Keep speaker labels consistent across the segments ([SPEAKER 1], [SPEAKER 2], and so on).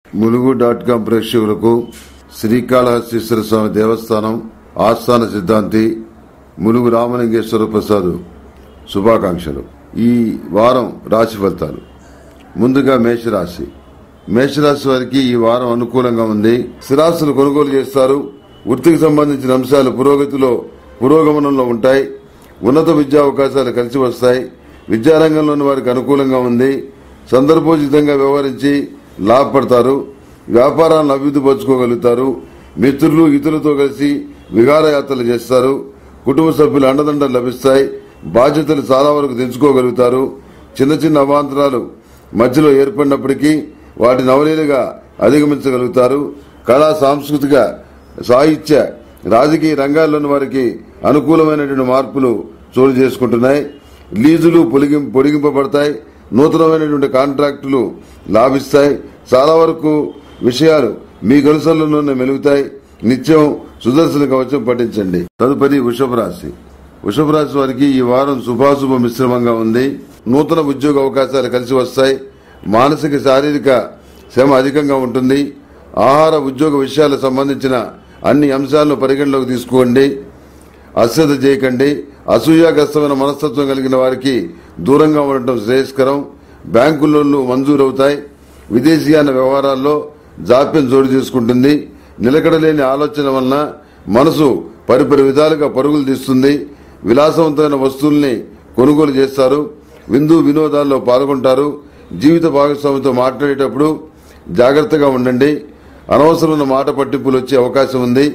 [SPEAKER 1] Mulugu dot com ప్రేక్షకులకు శ్రీకాళహస్తీశ్వర స్వామి దేవస్థానం ఆస్థాన సిద్ధాంతి ములుగు రామలింగేశ్వర ప్రసాద్ శుభాకాంక్షలు ఈ వారం రాశి ఫలితాలు ముందుగా మేషరాశి మేషరాశి వారికి ఈ వారం అనుకూలంగా ఉంది స్థిరాస్తులు కొనుగోలు చేస్తారు వృత్తికి సంబంధించిన అంశాలు పురోగతిలో పురోగమనంలో ఉంటాయి ఉన్నత విద్యా అవకాశాలు కలిసి వస్తాయి విద్యారంగంలోని వారికి అనుకూలంగా ఉంది సందర్భోచితంగా వ్యవహరించి లాభపడతారు వ్యాపారాలను అభివృద్ధి పరచుకోగలుగుతారు మిత్రులు ఇతరులతో కలిసి విహారయాత్రలు చేస్తారు కుటుంబ సభ్యుల అండదండలు లభిస్తాయి బాధ్యతలు చాలా వరకు తెంచుకోగలుగుతారు చిన్న చిన్న అవాంతరాలు మధ్యలో ఏర్పడినప్పటికీ వాటిని అవలీలుగా అధిగమించగలుగుతారు కళా సాంస్కృతిక సాహిత్య రాజకీయ రంగాల్లోని వారికి అనుకూలమైనటువంటి మార్పులు చోటు చేసుకుంటున్నాయి లీజులు పొడిగిం పొడిగింపబడతాయి నూతనమైనటువంటి కాంట్రాక్టులు లాభిస్తాయి చాలా వరకు విషయాలు మీ గొలుసల్లోనే మెలుగుతాయి నిత్యం సుదర్శన కవచం పఠించండి తదుపరి వృషభ రాశి వృషభ రాశి వారికి ఈ వారం శుభాశుభ మిశ్రమంగా ఉంది నూతన ఉద్యోగ అవకాశాలు కలిసి వస్తాయి మానసిక శారీరక శ్రమ అధికంగా ఉంటుంది ఆహార ఉద్యోగ విషయాలకు సంబంధించిన అన్ని అంశాలను పరిగణలోకి తీసుకోండి అశ్రద్ధ చేయకండి అసూయాగ్రస్తమైన మనస్తత్వం కలిగిన వారికి దూరంగా ఉండటం శ్రేయస్కరం బ్యాంకు లోన్లు మంజూరవుతాయి విదేశీయాన వ్యవహారాల్లో జాప్యం చోటు చేసుకుంటుంది నిలకడలేని ఆలోచన వలన మనసు పరిపరి విధాలుగా పరుగులు తీస్తుంది విలాసవంతమైన వస్తువుల్ని కొనుగోలు చేస్తారు విందు వినోదాల్లో పాల్గొంటారు జీవిత భాగస్వామితో మాట్లాడేటప్పుడు జాగ్రత్తగా ఉండండి అనవసరమైన మాట పట్టింపులు వచ్చే అవకాశం ఉంది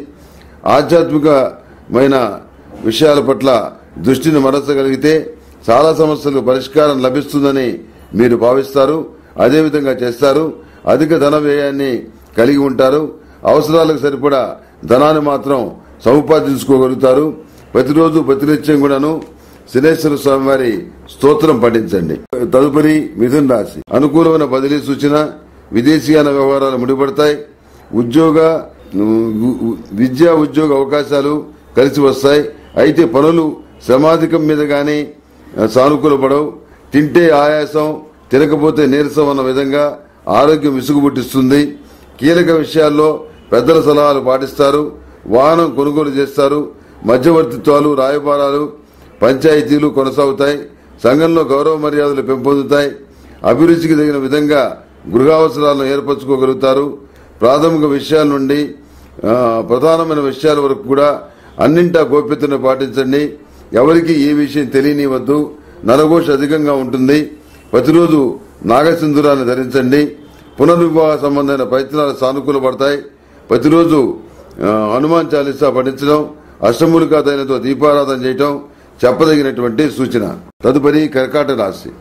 [SPEAKER 1] ఆధ్యాత్మికమైన విషయాల పట్ల దృష్టిని మరచగలిగితే చాలా సమస్యలకు పరిష్కారం లభిస్తుందని మీరు భావిస్తారు అదేవిధంగా చేస్తారు అధిక ధన వ్యయాన్ని కలిగి ఉంటారు అవసరాలకు సరిపడా ధనాన్ని మాత్రం సముపార్జించుకోగలుగుతారు ప్రతిరోజు ప్రతినిత్యం కూడాను శనేశ్వర స్వామి వారి స్తోత్రం పఠించండి తదుపరి మిథున్ రాశి అనుకూలమైన బదిలీ సూచన విదేశీయాన వ్యవహారాలు ముడిపడతాయి ఉద్యోగ ఉ- విద్యా ఉద్యోగ అవకాశాలు కలిసి వస్తాయి అయితే పనులు శ్రమాధికం మీద గాని సానుకూలపడవు తింటే ఆయాసం తినకపోతే నీరసం అన్న విధంగా ఆరోగ్యం విసుగుబుట్టిస్తుంది కీలక విషయాల్లో పెద్దల సలహాలు పాటిస్తారు వాహనం కొనుగోలు చేస్తారు మధ్యవర్తిత్వాలు రాయబారాలు పంచాయతీలు కొనసాగుతాయి సంఘంలో గౌరవ మర్యాదలు పెంపొందుతాయి అభిరుచికి తగిన విధంగా గృహావసరాలను ఏర్పరచుకోగలుగుతారు ప్రాథమిక విషయాల నుండి ఆ, ప్రధానమైన విషయాల వరకు కూడా అన్నింటా గోప్యతను పాటించండి ఎవరికి ఏ విషయం తెలియనివద్దు నరఘోష అధికంగా ఉంటుంది ప్రతిరోజు నాగసింధురాన్ని ధరించండి పునర్వివాహ సంబంధమైన ప్రయత్నాలు సానుకూలపడతాయి ప్రతిరోజు ఆ, హనుమాన్ చాలీసా పఠించడం అష్టములికా దైనతో దీపారాధన చేయటం చెప్పదగినటువంటి సూచన తదుపరి కర్కాట రాశి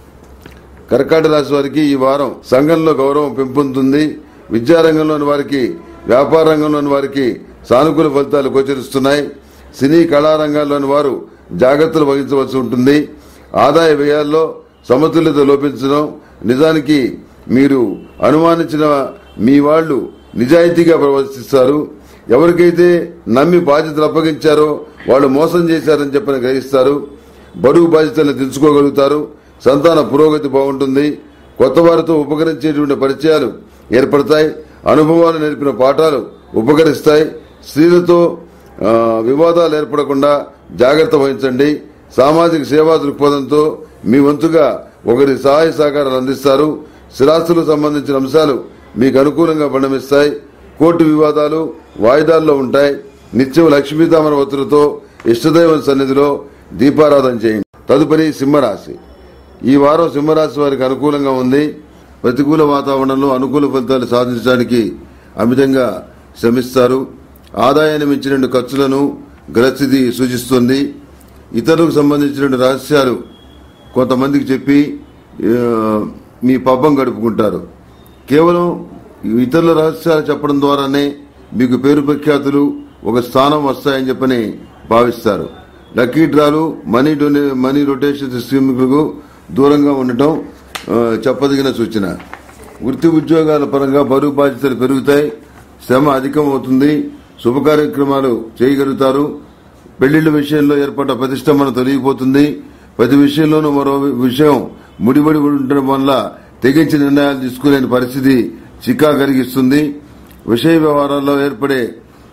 [SPEAKER 1] కర్కాట రాశి వారికి ఈ వారం సంఘంలో గౌరవం పెంపొందుతుంది విద్యారంగంలోని వారికి వ్యాపార రంగంలోని వారికి సానుకూల ఫలితాలు గోచరిస్తున్నాయి సినీ కళారంగాల్లోని వారు జాగ్రత్తలు వహించవలసి ఉంటుంది ఆదాయ వ్యయాల్లో సమతుల్యత లోపించడం నిజానికి మీరు అనుమానించిన మీ వాళ్ళు నిజాయితీగా ప్రవర్తిస్తారు ఎవరికైతే నమ్మి బాధ్యతలు అప్పగించారో వాళ్ళు మోసం చేశారని చెప్పని గ్రహిస్తారు బరువు బాధ్యతలను తెలుసుకోగలుగుతారు సంతాన పురోగతి బాగుంటుంది కొత్త వారితో ఉపకరించేటువంటి పరిచయాలు ఏర్పడతాయి అనుభవాలు నేర్పిన పాఠాలు ఉపకరిస్తాయి స్త్రీలతో ఆ, వివాదాలు ఏర్పడకుండా జాగ్రత్త వహించండి సామాజిక సేవా దృక్పథంతో మీ వంతుగా ఒకరి సహాయ సహకారాలు అందిస్తారు స్థిరాస్తులకు సంబంధించిన అంశాలు మీకు అనుకూలంగా పరిణమిస్తాయి కోర్టు వివాదాలు వాయిదాల్లో ఉంటాయి నిత్యం లక్ష్మీతామర ఒత్తులతో ఇష్టదైవం సన్నిధిలో దీపారాధన చేయండి తదుపరి సింహరాశి ఈ వారం సింహరాశి వారికి అనుకూలంగా ఉంది ప్రతికూల వాతావరణంలో అనుకూల ఫలితాలు సాధించడానికి అమితంగా శ్రమిస్తారు ఆదాయాన్ని మించిన ఖర్చులను గ్రస్థితి సూచిస్తుంది ఇతరులకు సంబంధించిన రహస్యాలు కొంతమందికి చెప్పి ఆ, మీ పబ్బం గడుపుకుంటారు కేవలం ఇతరుల రహస్యాలు చెప్పడం ద్వారానే మీకు పేరు ప్రఖ్యాతులు ఒక స్థానం వస్తాయని చెప్పని భావిస్తారు లక్కీ డ్రాలు మనీ డొనే మనీ రొటేషన్ స్కీములకు దూరంగా ఉండటం ఆ, చెప్పదగిన సూచన వృత్తి ఉద్యోగాల పరంగా బరువు బాధ్యతలు పెరుగుతాయి శ్రమ అధికం అవుతుంది శుభ కార్యక్రమాలు చేయగలుగుతారు పెళ్లిళ్ల విషయంలో ఏర్పడ్డ ప్రతిష్టంభన తొలగిపోతుంది ప్రతి విషయంలోనూ మరో విషయం ముడిపడి ఉండటం వల్ల తెగించి నిర్ణయాలు తీసుకోలేని పరిస్థితి చిక్కా కలిగిస్తుంది విషయ వ్యవహారాల్లో ఏర్పడే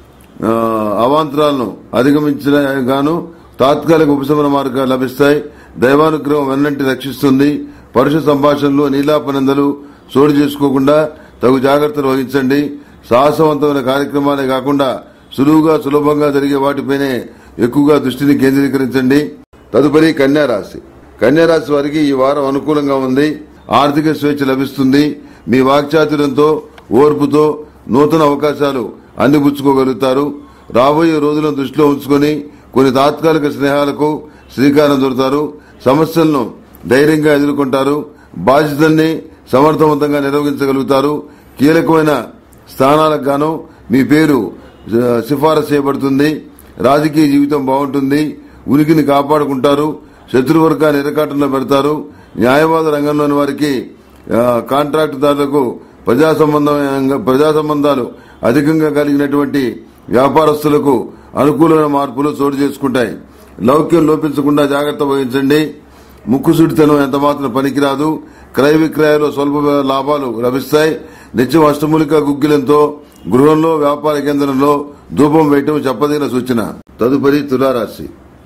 [SPEAKER 1] ఆ, అవాంతరాలను అధిగమించిన గాను తాత్కాలిక ఉపశమన మార్గాలు లభిస్తాయి దైవానుగ్రహం వెన్నంటి రక్షిస్తుంది పరుష సంభాషణలు నీలాపనందలు చోటు చేసుకోకుండా తగు జాగ్రత్తలు వహించండి సాహసవంతమైన కార్యక్రమాలే కాకుండా సులువుగా సులభంగా జరిగే వాటిపైనే ఎక్కువగా దృష్టిని కేంద్రీకరించండి తదుపరి కన్యా రాశి కన్యా రాశి వారికి ఈ వారం అనుకూలంగా ఉంది ఆర్థిక స్వేచ్ఛ లభిస్తుంది మీ వాక్చాతుర్యంతో ఓర్పుతో నూతన అవకాశాలు అందిపుచ్చుకోగలుగుతారు రాబోయే రోజులను దృష్టిలో ఉంచుకొని కొన్ని తాత్కాలిక స్నేహాలకు శ్రీకారం చుడతారు సమస్యలను ధైర్యంగా ఎదుర్కొంటారు బాధ్యతల్ని సమర్థవంతంగా నిర్వహించగలుగుతారు కీలకమైన స్థానాలకు గాను మీ పేరు ఆ, సిఫారసు చేయబడుతుంది రాజకీయ జీవితం బాగుంటుంది ఉనికిని కాపాడుకుంటారు శత్రువర్గాన్ని ఇరకాటంలో పెడతారు న్యాయవాద రంగంలోని వారికి ఆ, కాంట్రాక్టుదారులకు ప్రజా సంబంధంగా ప్రజా సంబంధాలు అధికంగా కలిగినటువంటి వ్యాపారస్తులకు అనుకూలమైన మార్పులు చోటు చేసుకుంటాయి లౌక్యం లోపించకుండా జాగ్రత్త వహించండి ముక్కుసూటితనం ఎంత మాత్రం పనికిరాదు క్రయ విక్రయాల్లో స్వల్ప లాభాలు లభిస్తాయి నిత్యం అష్టమూలిక గుగ్గిలంతో గృహంలో వ్యాపార కేంద్రంలో ధూపం వేయటం చెప్పదగిన సూచన తదుపరి తులారాశి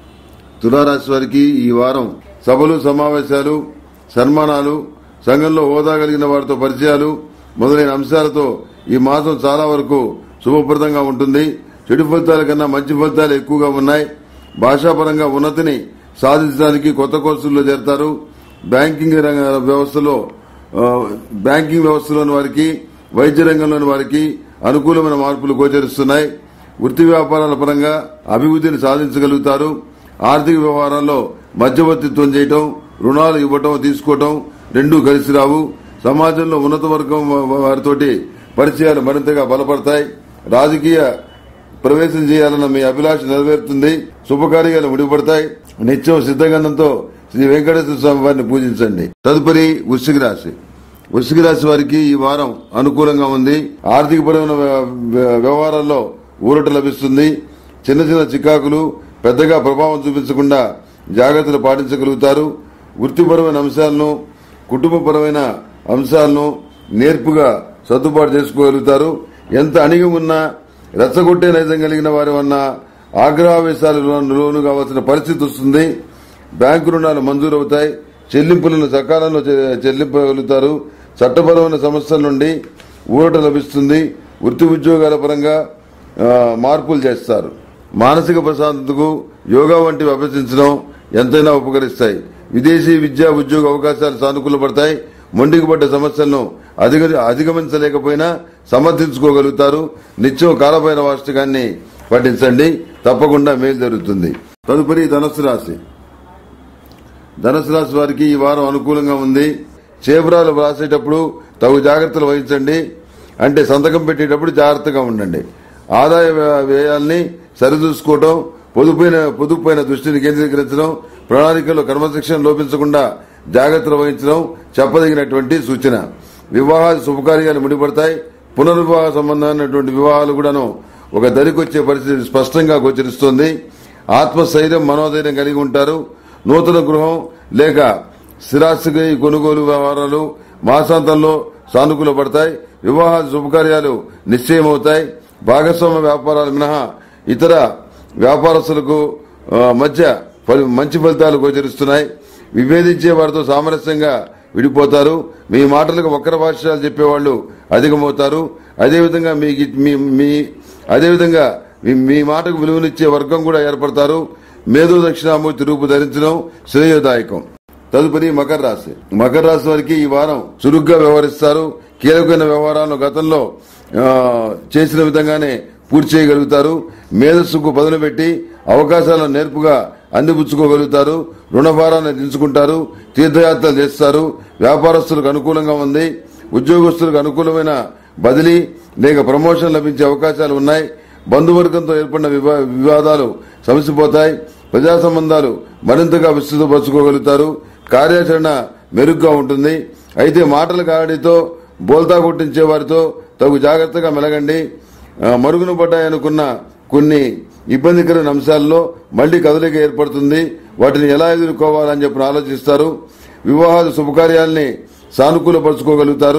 [SPEAKER 1] తులారాశి వారికి ఈ వారం సభలు సమావేశాలు సన్మానాలు సంఘంలో హోదా కలిగిన వారితో పరిచయాలు మొదలైన అంశాలతో ఈ మాసం చాలా వరకు శుభప్రదంగా ఉంటుంది చెడు ఫలితాల కన్నా మంచి ఫలితాలు ఎక్కువగా ఉన్నాయి భాషాపరంగా ఉన్నతిని సాధించడానికి కొత్త కోర్సుల్లో చేరతారు బ్యాంకింగ్ రంగ వ్యవస్థలో ఆ, బ్యాంకింగ్ వ్యవస్థలోని వారికి వైద్య రంగంలోని వారికి అనుకూలమైన మార్పులు గోచరిస్తున్నాయి వృత్తి వ్యాపారాల పరంగా అభివృద్ధిని సాధించగలుగుతారు ఆర్థిక వ్యవహారాల్లో మధ్యవర్తిత్వం చేయటం రుణాలు ఇవ్వటం తీసుకోవటం రెండూ కలిసి రావు సమాజంలో ఉన్నత వర్గం వా- వారితోటి పరిచయాలు మరింతగా బలపడతాయి రాజకీయ ప్రవేశం చేయాలన్న మీ అభిలాష నెరవేరుతుంది శుభకార్యాలు ముడిపడతాయి నిత్యం సిద్ధగంధంతో శ్రీ వెంకటేశ్వర స్వామి వారిని పూజించండి తదుపరి వృశ్చిక రాశి వృశ్చిక రాశి వారికి ఈ వారం అనుకూలంగా ఉంది ఆర్థికపరమైన వ్య- వ్య- వ్యవహారాల్లో ఊరట లభిస్తుంది చిన్న చిన్న చికాకులు పెద్దగా ప్రభావం చూపించకుండా జాగ్రత్తలు పాటించగలుగుతారు వృత్తిపరమైన అంశాలను కుటుంబపరమైన అంశాలను నేర్పుగా సర్దుబాటు చేసుకోగలుగుతారు ఎంత అణిగి ఉన్నా రెచ్చగొట్టే నైజం కలిగిన వారి వల్ల ఆగ్రహావేశాలు లోను కావాల్సిన పరిస్థితి వస్తుంది బ్యాంకు రుణాలు మంజూరవుతాయి చెల్లింపులను సకాలంలో చె- చెల్లింపగలుగుతారు చట్టపరమైన సమస్యల నుండి ఊరట లభిస్తుంది వృత్తి ఉద్యోగాల పరంగా ఆ, మార్పులు చేస్తారు మానసిక ప్రశాంతతకు యోగా వంటివి అభ్యసించడం ఎంతైనా ఉపకరిస్తాయి విదేశీ విద్యా ఉద్యోగ అవకాశాలు సానుకూలపడతాయి మొండికి పడ్డ సమస్యలను అధిగ అధిగమించలేకపోయినా సమర్థించుకోగలుగుతారు నిత్యం కాలపైన వాస్తకాన్ని పఠించండి తప్పకుండా మేలు జరుగుతుంది తదుపరి ధనస్సు రాశి ధనుసు రాశి వారికి ఈ వారం అనుకూలంగా ఉంది చేపరాలు వ్రాసేటప్పుడు తగు జాగ్రత్తలు వహించండి అంటే సంతకం పెట్టేటప్పుడు జాగ్రత్తగా ఉండండి ఆదాయ వ్య- వ్యయాల్ని సరిచూసుకోవటం పొదుపైన పొదుపుపైన దృష్టిని కేంద్రీకరించడం ప్రణాళికల్లో క్రమశిక్షణ లోపించకుండా జాగ్రత్తలు వహించడం చెప్పదగినటువంటి సూచన వివాహ శుభకార్యాలు ముడిపడతాయి పునర్వివాహ సంబంధమైనటువంటి వివాహాలు కూడాను ఒక దరికొచ్చే పరిస్థితి స్పష్టంగా గోచరిస్తోంది ఆత్మస్థైర్యం మనోధైర్యం కలిగి ఉంటారు నూతన గృహం లేక స్థిరాస్తికి కొనుగోలు వ్యవహారాలు మాసాంతంలో సానుకూల పడతాయి వివాహ శుభకార్యాలు నిశ్చయమవుతాయి భాగస్వామ్య వ్యాపారాలు మినహా ఇతర వ్యాపారస్తులకు ఆ, మధ్య ఫలి- మంచి ఫలితాలు గోచరిస్తున్నాయి విభేదించే వారితో సామరస్యంగా విడిపోతారు మీ మాటలకు వక్ర భాష్యాలు చెప్పేవాళ్లు అధికమవుతారు అదేవిధంగా మీ మీ మీ అదేవిధంగా మీ- మీ మాటకు విలువనిచ్చే వర్గం కూడా ఏర్పడతారు మేధో దక్షిణామూర్తి రూపు ధరించడం శ్రేయోదాయకం తదుపరి మకర రాశి మకర రాశి వారికి ఈ వారం చురుగ్గా వ్యవహరిస్తారు కీలకమైన వ్యవహారాలను గతంలో ఆ, చేసిన విధంగానే పూర్తి చేయగలుగుతారు మేధస్సుకు పదును పెట్టి అవకాశాలను నేర్పుగా అందిపుచ్చుకోగలుగుతారు రుణభారాన్ని దించుకుంటారు తీర్థయాత్రలు చేస్తారు వ్యాపారస్తులకు అనుకూలంగా ఉంది ఉద్యోగస్తులకు అనుకూలమైన బదిలీ లేక ప్రమోషన్ లభించే అవకాశాలు ఉన్నాయి బంధువర్గంతో ఏర్పడిన వివా- వివాదాలు సమసిపోతాయి ప్రజా సంబంధాలు మరింతగా విస్తృతపరచుకోగలుగుతారు కార్యాచరణ మెరుగ్గా ఉంటుంది అయితే మాటల గాడితో బోల్తా కొట్టించే వారితో తగు జాగ్రత్తగా మెలగండి ఆ, మరుగున పడ్డాయనుకున్న కొన్ని ఇబ్బందికరమైన అంశాల్లో మళ్లీ కదలిక ఏర్పడుతుంది వాటిని ఎలా ఎదుర్కోవాలని చెప్పి ఆలోచిస్తారు వివాహాలు శుభకార్యాల్ని సానుకూలపరచుకోగలుగుతారు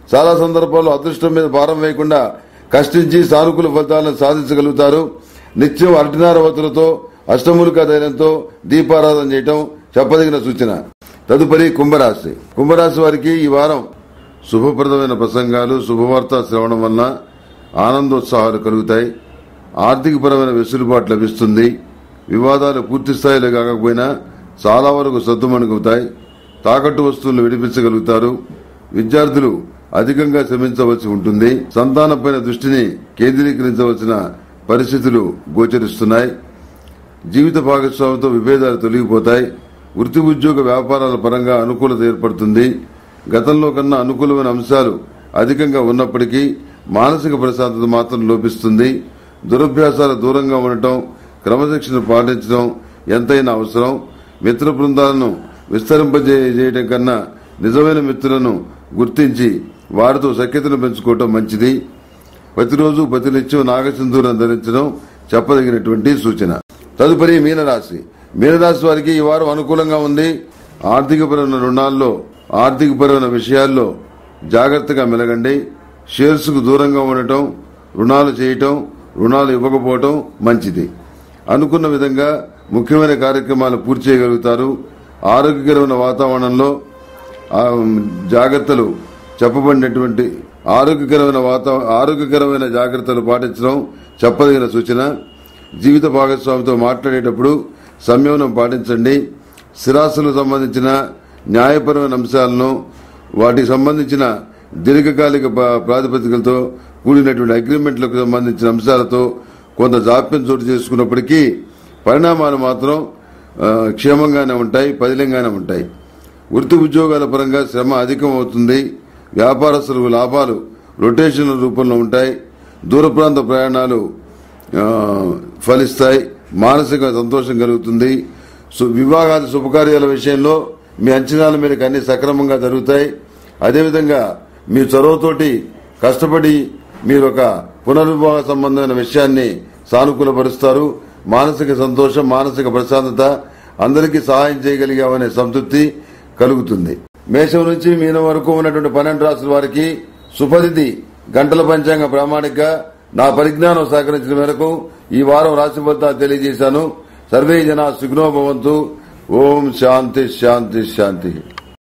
[SPEAKER 1] చాలా సందర్భాల్లో అదృష్టం మీద భారం వేయకుండా కష్టించి సానుకూల ఫలితాలను సాధించగలుగుతారు నిత్యం అరటినార వతులతో అష్టమూలిక ధైర్యంతో దీపారాధన చేయటం చెప్పదగిన సూచన తదుపరి కుంభరాశి కుంభరాశి వారికి ఈ వారం శుభప్రదమైన ప్రసంగాలు శుభవార్త శ్రవణం వలన ఆనందోత్సాహాలు కలుగుతాయి ఆర్థికపరమైన వెసులుబాటు లభిస్తుంది వివాదాలు పూర్తి స్థాయిలో కాకపోయినా చాలా వరకు సద్దుమణుగుతాయి తాకట్టు వస్తువులను విడిపించగలుగుతారు విద్యార్థులు అధికంగా శ్రమించవలసి ఉంటుంది సంతానంపైన దృష్టిని కేంద్రీకరించవలసిన పరిస్థితులు గోచరిస్తున్నాయి జీవిత భాగస్వామితో విభేదాలు తొలగిపోతాయి వృత్తి ఉద్యోగ వ్యాపారాల పరంగా అనుకూలత ఏర్పడుతుంది గతంలో కన్నా అనుకూలమైన అంశాలు అధికంగా ఉన్నప్పటికీ మానసిక ప్రశాంతత మాత్రం లోపిస్తుంది దురభ్యాసాల దూరంగా ఉండటం క్రమశిక్షణ పాటించడం ఎంతైనా అవసరం మిత్ర బృందాలను విస్తరింపజేయడం కన్నా నిజమైన మిత్రులను గుర్తించి వారితో సఖ్యతను పెంచుకోవటం మంచిది ప్రతిరోజు ప్రతినిత్యం నాగసింధూరం ధరించడం చెప్పదగినటువంటి సూచన తదుపరి మీనరాశి మీనరాశి వారికి ఈ వారం అనుకూలంగా ఉంది ఆర్థికపరమైన రుణాల్లో ఆర్థికపరమైన విషయాల్లో జాగ్రత్తగా మెలగండి షేర్స్ కు దూరంగా ఉండటం రుణాలు చేయటం రుణాలు ఇవ్వకపోవటం మంచిది అనుకున్న విధంగా ముఖ్యమైన కార్యక్రమాలు పూర్తి చేయగలుగుతారు ఆరోగ్యకరమైన వాతావరణంలో ఆ, జాగ్రత్తలు చెప్పబడినటువంటి ఆరోగ్యకరమైన వాతా ఆరోగ్యకరమైన జాగ్రత్తలు పాటించడం చెప్పదగిన సూచన జీవిత భాగస్వామితో మాట్లాడేటప్పుడు సంయమనం పాటించండి స్థిరాస్తులకు సంబంధించిన న్యాయపరమైన అంశాలను వాటికి సంబంధించిన దీర్ఘకాలిక ప- ప్రాతిపదికలతో కూడినటువంటి అగ్రిమెంట్లకు సంబంధించిన అంశాలతో కొంత జాప్యం చోటు చేసుకున్నప్పటికీ పరిణామాలు మాత్రం ఆ, క్షేమంగానే ఉంటాయి పదిలంగానే ఉంటాయి వృత్తి ఉద్యోగాల పరంగా శ్రమ అధికం అవుతుంది వ్యాపారస్తులకు లాభాలు రొటేషన్ల రూపంలో ఉంటాయి దూర ప్రాంత ప్రయాణాలు ఆ, ఫలిస్తాయి మానసిక సంతోషం కలుగుతుంది సు- వివాహాది శుభకార్యాల విషయంలో మీ అంచనాల మేరకు అన్ని సక్రమంగా జరుగుతాయి అదేవిధంగా మీ చొరవతోటి కష్టపడి మీరు ఒక పునర్వివాహ సంబంధమైన విషయాన్ని సానుకూలపరుస్తారు మానసిక సంతోషం మానసిక ప్రశాంతత అందరికీ సహాయం చేయగలిగామనే సంతృప్తి కలుగుతుంది మేషం నుంచి మీనం వరకు ఉన్నటువంటి పన్నెండు రాసుల వారికి సుపరిధి గంటల పంచాంగ ప్రామాణిక నా పరిజ్ఞానం సహకరించిన మేరకు ఈ వారం రాశి ఫలితాలు తెలియజేశాను సర్వే జన సుగ్నోభవంతు ఓం శాంతి శాంతి శాంతి